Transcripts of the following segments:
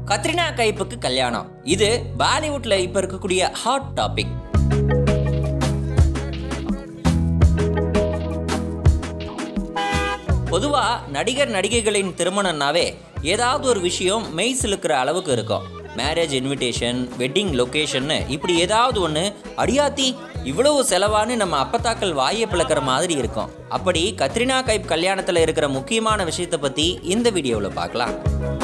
கத்ரினா கைப்புக்கு கல்யாணம் இது பாலிவுட்ல இப்ப இருக்கக்கூடிய ஹாட் டாபிக் பொதுவா நடிகர் நடிகைகளின் திருமணம்னாவே ஏதாவது ஒரு விஷயம் மெய் சிலுக்கிற அளவுக்கு இருக்கும் மேரேஜ் இன்விடேஷன் வெட்டிங் லொகேஷன்னு இப்படி ஏதாவது ஒன்று அடியாத்தி இவ்வளவு செலவான்னு நம்ம அப்பத்தாக்கள் வாயை பிளக்கிற மாதிரி இருக்கும் அப்படி கத்ரினா கைப் கல்யாணத்தில் இருக்கிற முக்கியமான விஷயத்தை பற்றி இந்த வீடியோவில் பார்க்கலாம்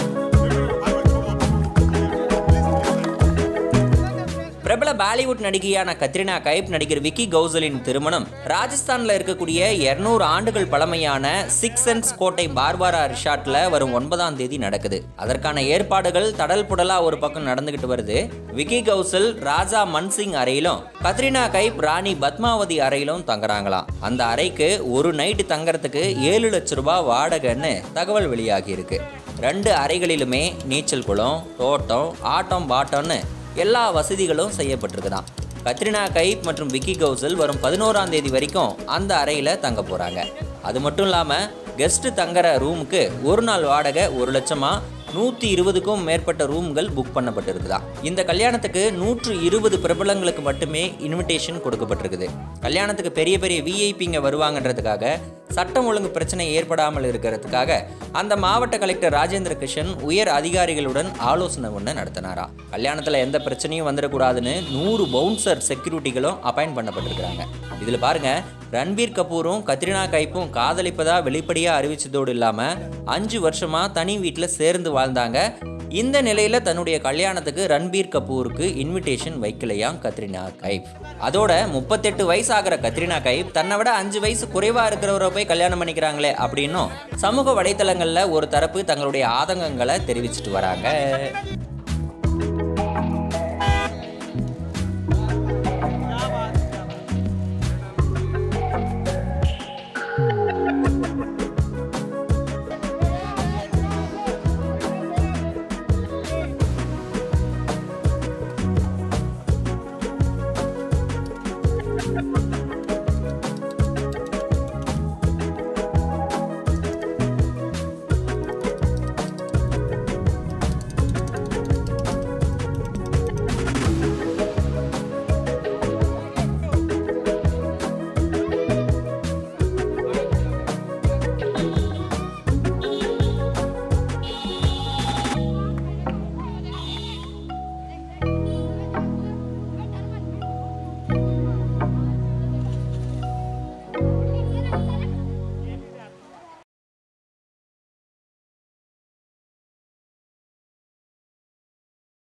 பிரபல பாலிவுட் நடிகையான கத்ரினா கைப் நடிகர் விக்கி கௌசலின் திருமணம் ராஜஸ்தான்ல இருக்கக்கூடிய 200 ஆண்டுகள் பழமையான சிக்ஸ் சென்ஸ் கோட்டை பார்பாரா ரிஷாட்ல வரும் ஒன்பதாம் தேதி நடக்குது அதற்கான ஏற்பாடுகள் தடல் புடலா ஒரு பக்கம் நடந்துகிட்டு வருது விக்கி கௌசல் ராஜா மன்சிங் அறையிலும் கத்ரினா கைப் ராணி பத்மாவதி அறையிலும் தங்குறாங்களாம் அந்த அறைக்கு ஒரு நைட்டு தங்கறதுக்கு ஏழு லட்ச ரூபாய் வாடகைன்னு தகவல் வெளியாகி இருக்கு ரெண்டு அறைகளிலுமே நீச்சல் குளம் தோட்டம் ஆட்டம் பாட்டம்னு எல்லா வசதிகளும் செய்யப்பட்டிருக்குதாம் கத்ரினா கைப் மற்றும் விக்கி கௌசல் வரும் பதினோராம் தேதி வரைக்கும் அந்த அறையில் தங்க போகிறாங்க அது மட்டும் இல்லாமல் கெஸ்ட்டு தங்குற ரூமுக்கு ஒரு நாள் வாடகை ஒரு லட்சமா நூற்றி இருபதுக்கும் மேற்பட்ட ரூம்கள் புக் பண்ணப்பட்டிருக்குதாம் இந்த கல்யாணத்துக்கு நூற்று இருபது பிரபலங்களுக்கு மட்டுமே இன்விடேஷன் கொடுக்கப்பட்டிருக்குது கல்யாணத்துக்கு பெரிய பெரிய விஐபிங்க வருவாங்கன்றதுக்காக சட்டம் ஒழுங்கு பிரச்சனை ஏற்படாமல் இருக்கிறதுக்காக அந்த மாவட்ட கலெக்டர் ராஜேந்திர கிருஷ்ணன் உயர் அதிகாரிகளுடன் ஆலோசனை ஒன்று நடத்தினாரா கல்யாணத்தில் எந்த பிரச்சனையும் வந்துடக்கூடாதுன்னு நூறு பவுன்சர் செக்யூரிட்டிகளும் அப்பாயிண்ட் பண்ணப்பட்டிருக்கிறாங்க இதில் பாருங்க ரன்பீர் கபூரும் கத்ரினா கைப்பும் காதலிப்பதா வெளிப்படையாக அறிவிச்சதோடு இல்லாமல் அஞ்சு வருஷமா தனி வீட்டில் சேர்ந்து வாழ்ந்தாங்க இந்த நிலையில தன்னுடைய கல்யாணத்துக்கு ரன்பீர் கபூருக்கு இன்விடேஷன் வைக்கலையாம் கத்ரினா கைப் அதோட முப்பத்தெட்டு வயசு ஆகிற கத்ரினா கைப் தன்னை விட அஞ்சு வயசு குறைவா இருக்கிறவரை போய் கல்யாணம் பண்ணிக்கிறாங்களே அப்படின்னும் சமூக வலைத்தளங்கள்ல ஒரு தரப்பு தங்களுடைய ஆதங்கங்களை தெரிவிச்சிட்டு வராங்க